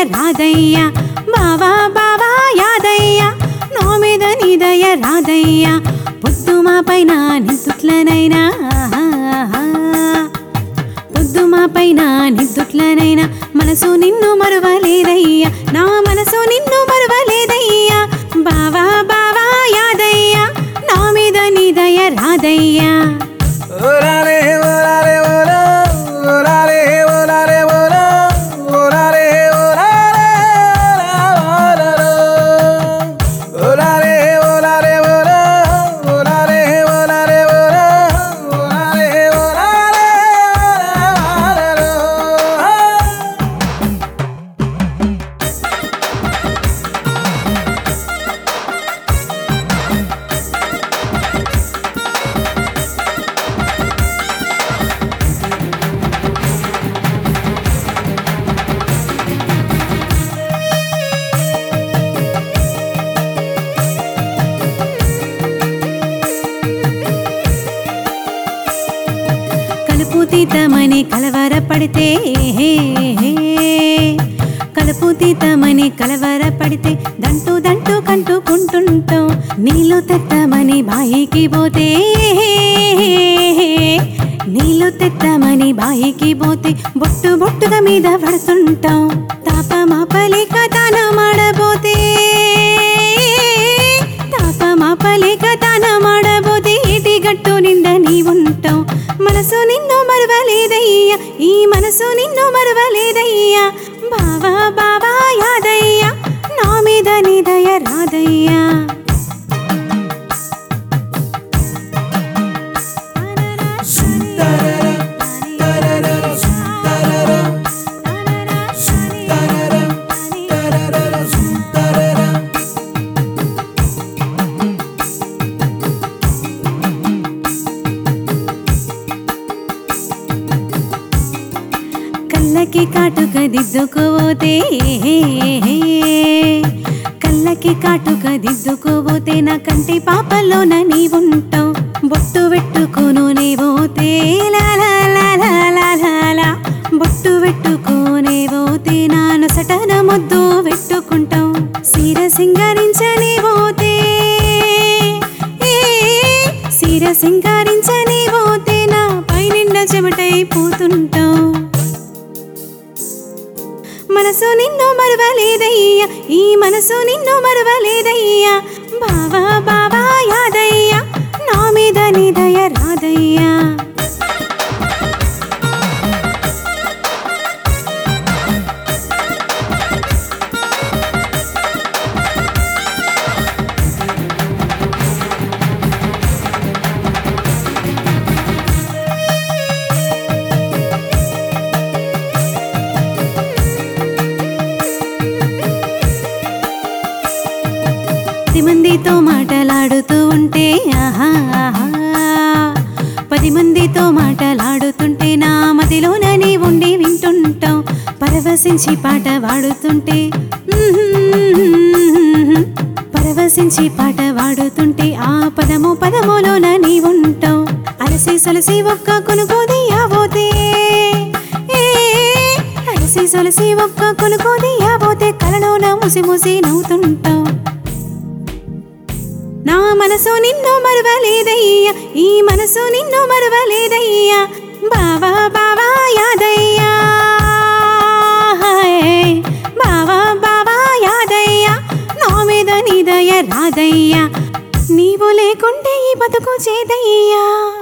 రాదయ్య బావా బావా యాదయ్య నా మీద నీ దయ రాదయ్య పొద్దు మా పైన నిద్దుట్లనైనా పొద్దు మా పైన నిద్దుట్లనైనా మనసు నిన్ను మరువలేదయ్యా నా మనసు నిన్ను మరువలేదయ్యా బావా బావా యాదయ్యా నా మీద నీ దయ రాదయ్యా ఓరారే ఓరారే ఓరా ఓరారే ఓరారే ఓరా ఓరారే ఓరారే ఓరారే ఓరారే ఓరా ఓరారే ఓరారే ఓరా ఓరారే ఓరారే కలుపు తీతమని కలవరపడితే కలుపు తీతమని కలవరపడితే దంటూ దంటూ కంటుకుంటుంటాం నీళ్ళు తెత్తమని బాయికి పోతే నీళ్ళు తెత్తమని బాయికి పోతే బొట్టు బొట్టుగా మీద పడుతుంటాం తాపమాపలేక తాను మాడబోతే తాపమాపలేక తాను మాడబోతే ఇటి గట్టు నిండా నీ ఉంటాం మనసు నిన్ను మరవలేదయ్యా ఈ మనసు నిన్ను మరవలేదయ్యా బావా బావా యాదయ్యా నా మీద నీ దయ రాదయ్యా కళ్ళకి కాటుక దిద్దుకోపోతే కళ్ళకి కాటుక దిద్దుకోపోతే నా కంటి పాపలోన నీ ఉంటావు బొట్టు పెట్టుకోను నీ పోతే లా లా లా లా లా లా లా. బొట్టు పెట్టుకోనే పోతే నా నొసటన ముద్దు పెట్టుకుంటాం సీర సింగారించని పోతే ఏ, సీర సింగారించని పోతే నా పైనిండా చెమటైపోతుంటాం మనసు నిన్ను మరవలేదయ్యా ఈ మనసు నిన్ను మరవలేదయ్యా బావా బావా యాదయ్యా నా మీద నీ దయ రాదయ్యా పది మందితో మాటలాడుతూ ఉంటే ఆహా ఆహా. పది మందితో మాటలాడుతుంటే నా మదిలోన నీ ఉండి వింటుంటాం పరవశించి పాట పాడుతుంటే పరవశించి పాట పాడుతుంటే ఆ పదము పదములోన నీ ఉంటాం అలసి సొలసి ఒక్క కొనుకోదియాబోతే ఏ, అలసి సొలసి ఒక్క కొనుకోదియాబోతే కలలోన ముసి ముసి నవ్వుతుంటాం నా మనసు నిన్ను మరవలేదయ్యా ఈ మనసు నిన్ను మరవలేదయ్యా బావా బావా యాదయ్యా హాయ్. బావా బావా యాదయ్యా నా మీద నీ దయ రాదయ్యా నీవు లేకుంటే ఈ బతుకు చేదయ్యా